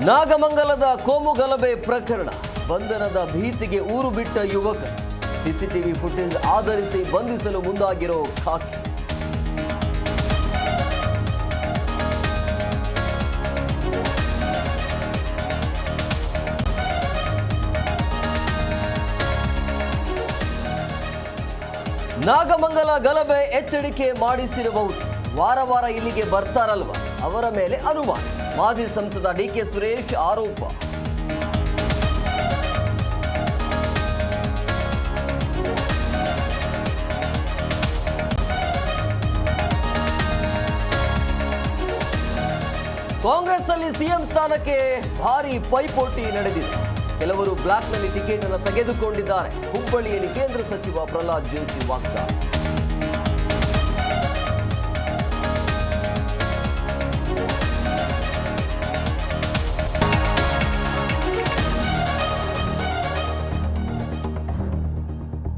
ನಾಗಮಂಗಲದ ಕೋಮು ಗಲಭೆ ಪ್ರಕರಣ ಬಂಧನದ ಭೀತಿಗೆ ಊರು ಬಿಟ್ಟ ಯುವಕ ಸಿಸಿಟಿವಿ ಫುಟೇಜ್ ಆಧರಿಸಿ ಬಂಧಿಸಲು ಮುಂದಾಗಿರೋ ಖಾಕಿ ನಾಗಮಂಗಲ ಗಲಭೆ ಎಚ್ಚರಿಕೆ ಮಾಡಿಸಿರಬಹುದು ವಾರ ವಾರ ಇಲ್ಲಿಗೆ ಬರ್ತಾರಲ್ವ ಅವರ ಮೇಲೆ ಅನುಮಾನ ಮಾಜಿ ಸಂಸದ ಡಿಕೆ ಸುರೇಶ್ ಆರೋಪ ಕಾಂಗ್ರೆಸ್ನಲ್ಲಿ ಸಿಎಂ ಸ್ಥಾನಕ್ಕೆ ಭಾರಿ ಪೈಪೋಟಿ ನಡೆದಿದೆ ಕೆಲವರು ಬ್ಲಾಕ್ನಲ್ಲಿ ಟಿಕೆಟ್ ಅನ್ನು ತೆಗೆದುಕೊಂಡಿದ್ದಾರೆ ಹುಬ್ಬಳ್ಳಿಯಲ್ಲಿ ಕೇಂದ್ರ ಸಚಿವ ಪ್ರಹ್ಲಾದ್ ಜೋಶಿ ವಾಗ್ದಾಳಿ